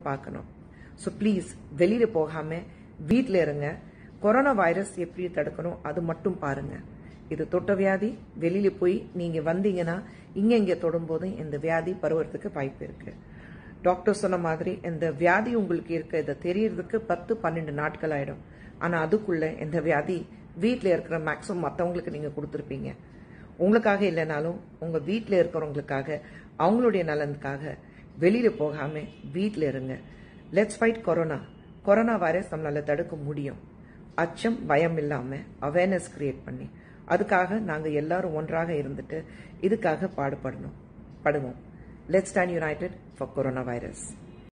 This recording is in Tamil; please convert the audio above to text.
பார்க்கணும் ஸோ ப்ளீஸ் வெளியில போகாம வீட்டில் இருங்க கொரோனா வைரஸ் எப்படி தடுக்கணும் அது மட்டும் பாருங்க இது தொட்ட வியாதி வெளியில போய் நீங்க வந்தீங்கன்னா இங்க இங்க தொடும்போது இந்த வியாதி பரவறதுக்கு வாய்ப்பு இருக்கு டாக்டர் சொன்ன மாதிரி இந்த வியாதி உங்களுக்கு இருக்க இதை தெரியறதுக்கு பத்து பன்னெண்டு நாட்கள் ஆயிடும் ஆனா அதுக்குள்ள இந்த வியாதி வீட்டில் இருக்கிற மேக்ஸிமம் மற்றவங்களுக்கு நீங்க கொடுத்துருப்பீங்க உங்களுக்காக இல்லைனாலும் உங்க வீட்டில் இருக்கிறவங்களுக்காக அவங்களுடைய நலனுக்காக வெளியில போகாம வீட்டில் இருங்க let's fight corona corona virus நம்மளால தடுக்க முடியும் அச்சம் பயம் இல்லாம அவேர்னஸ் கிரியேட் பண்ணி அதுக்காக நாங்க எல்லாரும் ஒன்றாக இருந்துட்டு இதுக்காக பாடுபடணும் படுவோம் let's stand united for corona virus